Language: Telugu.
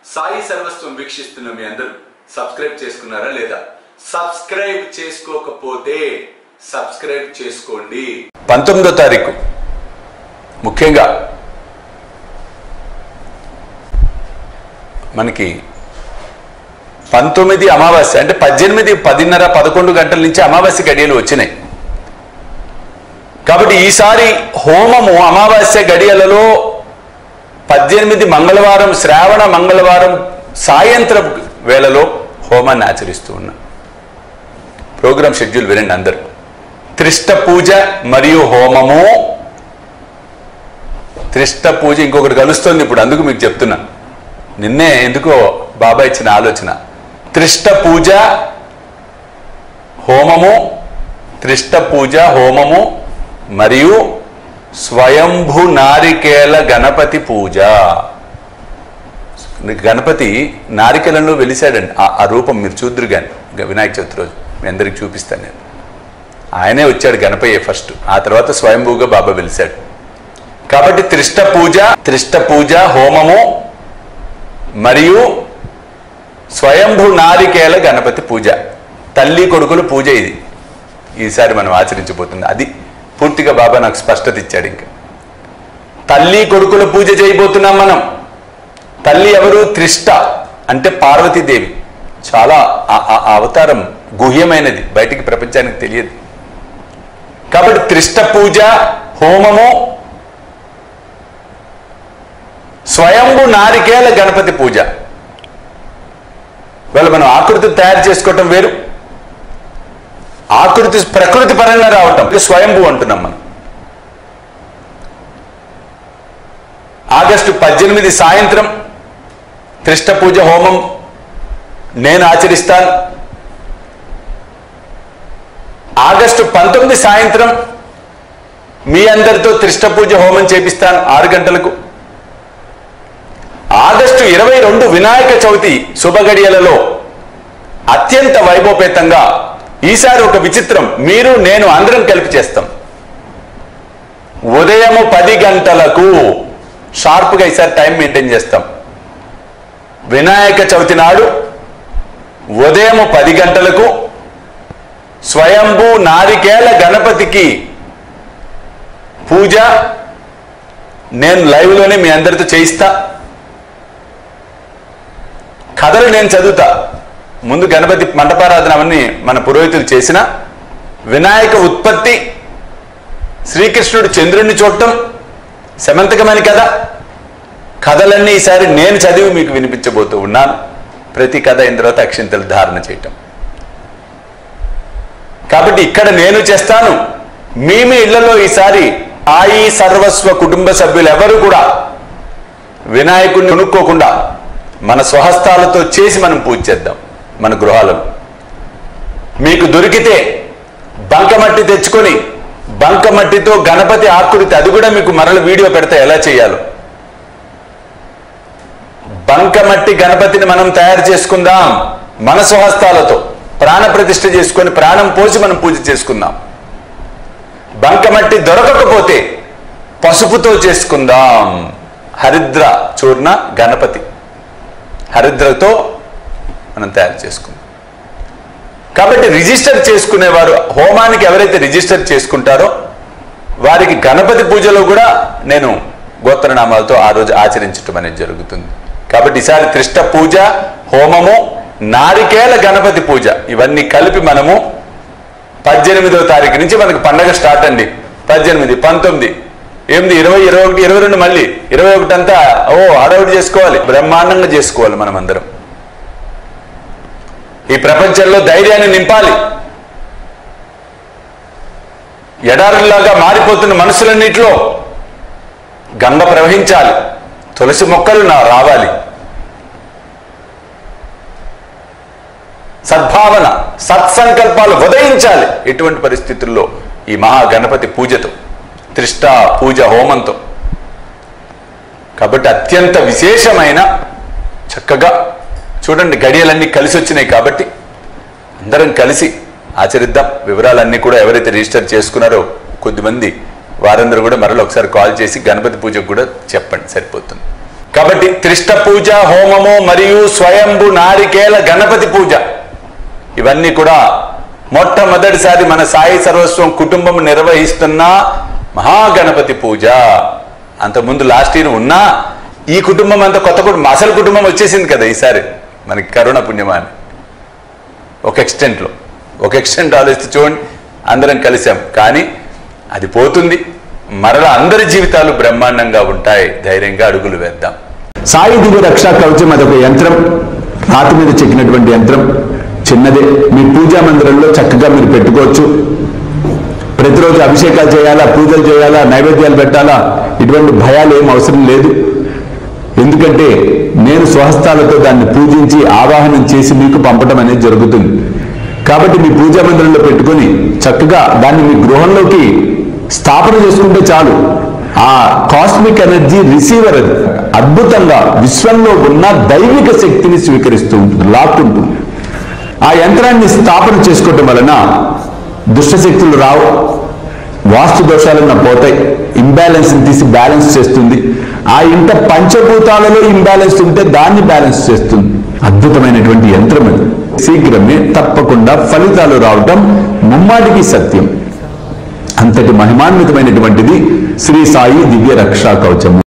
సాయి సర్వస్వం వీక్షిస్తున్న మీ అందరూ సబ్స్క్రైబ్ చేసుకున్నారా లేదా సబ్స్క్రైబ్ చేసుకోకపోతే సబ్స్క్రైబ్ చేసుకోండి పంతొమ్మిదో తారీఖు ముఖ్యంగా మనకి పంతొమ్మిది అమావాస్య అంటే పద్దెనిమిది పదిన్నర పదకొండు గంటల నుంచి అమావాస్య గడియలు వచ్చినాయి కాబట్టి ఈసారి హోమము అమావాస్య గడియలలో పద్దెనిమిది మంగళవారం శ్రావణ మంగళవారం సాయంత్రం వేళలో హోమాన్ని ఆచరిస్తూ ఉన్నా ప్రోగ్రామ్ షెడ్యూల్ వినండి అందరు త్రిష్ట పూజ మరియు హోమము త్రిష్ట పూజ ఇంకొకటి కలుస్తుంది ఇప్పుడు అందుకు మీకు చెప్తున్నా నిన్నే ఎందుకో బాబా ఇచ్చిన ఆలోచన త్రిష్ట పూజ హోమము త్రిష్ట పూజ హోమము మరియు స్వయంభు నారికేల గణపతి పూజ గణపతి నారికేలంలో వెలిశాడండి ఆ- ఆ రూపం మీరు చూద్దరు కానీ వినాయక చవితి రోజు మీ అందరికి చూపిస్తాను నేను ఆయనే వచ్చాడు గణపయ్య ఫస్ట్ ఆ తర్వాత స్వయంభూగా బాబా వెలిశాడు కాబట్టి త్రిష్ట పూజ త్రిష్ట పూజ హోమము మరియు స్వయంభు నారికేల గణపతి పూజ తల్లి కొడుకుల పూజ ఇది ఈసారి మనం ఆచరించబోతుంది అది పూర్తిగా బాబా నాకు స్పష్టత ఇచ్చాడు ఇంకా తల్లి కొడుకుల పూజ చేయబోతున్నాం మనం తల్లి ఎవరు త్రిష్ట అంటే పార్వతీదేవి చాలా ఆ- ఆ ఆ అవతారం గుహ్యమైనది బయటికి ప్రపంచానికి తెలియదు కాబట్టి త్రిష్ట పూజ హోమము స్వయంభు నారికేల గణపతి పూజ వాళ్ళు మనం ఆకృతి తయారు చేసుకోవటం వేరు ఆకృతి ప్రకృతి పరంగా రావటం ఇది స్వయంభూ అంటున్నాం మనం ఆగస్టు పద్దెనిమిది సాయంత్రం త్రిష్ట పూజ హోమం నేను ఆచరిస్తాను ఆగస్టు పంతొమ్మిది సాయంత్రం మీ అందరితో త్రిష్ట పూజ హోమం చేపిస్తాను ఆరు గంటలకు ఆగస్టు ఇరవై రెండు వినాయక చవితి శుభగడియలలో అత్యంత వైభవపేతంగా ఈసారి ఒక విచిత్రం మీరు నేను అందరం కలిపి చేస్తాం ఉదయము పది గంటలకు షార్ప్గా ఈసారి టైం మెయింటైన్ చేస్తాం వినాయక చవితి నాడు ఉదయము పది గంటలకు స్వయంభూ నారికేల గణపతికి పూజ నేను లైవ్లోనే మీ అందరితో చేయిస్తా కథలు నేను చదువుతా ముందు గణపతి మండపారాధన అవన్నీ మన పురోహితులు చేసిన వినాయక ఉత్పత్తి శ్రీకృష్ణుడు చంద్రుణ్ణి చూడటం శమంతకమైన కథ కథలన్నీ ఈసారి నేను చదివి మీకు వినిపించబోతూ ఉన్నాను ప్రతి కథ అయిన తర్వాత అక్షింతలు ధారణ చేయటం కాబట్టి ఇక్కడ నేను చేస్తాను మీ మీ ఇళ్లలో ఈసారి ఆయి సర్వస్వ కుటుంబ సభ్యులు ఎవరు కూడా వినాయకుడిని కొనుక్కోకుండా మన స్వహస్తాలతో చేసి మనం పూజ చేద్దాం మన గృహాలలో మీకు దొరికితే బంకమట్టి తెచ్చుకొని బంకమట్టితో గణపతి ఆకృతి అది కూడా మీకు మరల వీడియో పెడతా ఎలా చేయాలో బంకమట్టి గణపతిని మనం తయారు చేసుకుందాం మన స్వహస్తాలతో ప్రాణ ప్రతిష్ఠ చేసుకొని ప్రాణం పోసి మనం పూజ చేసుకుందాం బంకమట్టి దొరకకపోతే పసుపుతో చేసుకుందాం హరిద్ర చూర్ణ గణపతి హరిద్రతో మనం తయారు చేసుకుందాం కాబట్టి రిజిస్టర్ చేసుకునేవారు హోమానికి ఎవరైతే రిజిస్టర్ చేసుకుంటారో వారికి గణపతి పూజలో కూడా నేను గోత్రనామాలతో ఆ రోజు ఆచరించటం అనేది జరుగుతుంది కాబట్టి ఈసారి త్రిష్ట పూజ హోమము నారికేల గణపతి పూజ ఇవన్నీ కలిపి మనము పద్దెనిమిదో తారీఖు నుంచి మనకి పండగ స్టార్ట్ అండి పద్దెనిమిది పంతొమ్మిది ఎనిమిది ఇరవై ఇరవై ఒకటి ఇరవై రెండు మళ్ళీ ఇరవై ఒకటి అంతా ఓ హడావుడి చేసుకోవాలి బ్రహ్మాండంగా చేసుకోవాలి మనం అందరం ఈ ప్రపంచంలో ధైర్యాన్ని నింపాలి ఎడారులాగా మారిపోతున్న మనసులన్నిట్లో గంగ ప్రవహించాలి తులసి మొక్కలు నా రావాలి సద్భావన సత్సంకల్పాలు ఉదయించాలి ఎటువంటి పరిస్థితుల్లో ఈ మహా గణపతి పూజతో త్రిష్ట పూజ హోమంతో కాబట్టి అత్యంత విశేషమైన చక్కగా చూడండి గడియలన్నీ కలిసి వచ్చినాయి కాబట్టి అందరం కలిసి ఆచరిద్దాం వివరాలన్నీ కూడా ఎవరైతే రిజిస్టర్ చేసుకున్నారో కొద్దిమంది వారందరూ కూడా మరలా ఒకసారి కాల్ చేసి గణపతి పూజకు కూడా చెప్పండి సరిపోతుంది కాబట్టి త్రిష్ట పూజ హోమము మరియు స్వయంభు నారికేల గణపతి పూజ ఇవన్నీ కూడా మొట్టమొదటిసారి మన సాయి సర్వస్వం కుటుంబం నిర్వహిస్తున్న మహాగణపతి పూజ అంతకుముందు లాస్ట్ ఇయర్ ఉన్నా ఈ కుటుంబం అంతా కొత్త కుటుంబం అసలు కుటుంబం వచ్చేసింది కదా ఈసారి మనకి కరుణ పుణ్యమాని ఒక ఎక్స్టెంట్లో ఒక ఎక్స్టెంట్ ఆలోచిస్తే చూడండి అందరం కలిసాం కానీ అది పోతుంది మరల అందరి జీవితాలు బ్రహ్మాండంగా ఉంటాయి ధైర్యంగా అడుగులు వేద్దాం సాయి దివ్య రక్షా కవచం అదొక యంత్రం రాతి మీద చెక్కినటువంటి యంత్రం చిన్నదే మీ పూజా మందిరంలో చక్కగా మీరు పెట్టుకోవచ్చు ప్రతిరోజు అభిషేకాలు చేయాలా పూజలు చేయాలా నైవేద్యాలు పెట్టాలా ఇటువంటి భయాలు ఏం అవసరం లేదు ఎందుకంటే నేను స్వహస్తాలతో దాన్ని పూజించి ఆవాహనం చేసి మీకు పంపడం అనేది జరుగుతుంది కాబట్టి మీ పూజా మందిరంలో పెట్టుకొని చక్కగా దాన్ని మీ గృహంలోకి స్థాపన చేసుకుంటే చాలు ఆ కాస్మిక్ ఎనర్జీ రిసీవర్ అది అద్భుతంగా విశ్వంలో ఉన్న దైవిక శక్తిని స్వీకరిస్తూ ఉంటుంది లాక్కుంటుంది ఆ యంత్రాన్ని స్థాపన చేసుకోవటం వలన దుష్టశక్తులు రావు వాస్తు దోషాలన్న పోతాయి ఇంబ్యాలెన్స్ తీసి బ్యాలెన్స్ చేస్తుంది ఆ ఇంట పంచభూతాలలో ఇంబ్యాలెన్స్ ఉంటే దాన్ని బ్యాలెన్స్ చేస్తుంది అద్భుతమైనటువంటి యంత్రం అది శీఘ్రమే తప్పకుండా ఫలితాలు రావటం ముమ్మాటికి సత్యం అంతటి మహిమాన్వితమైనటువంటిది శ్రీ సాయి దివ్య రక్షా కవచము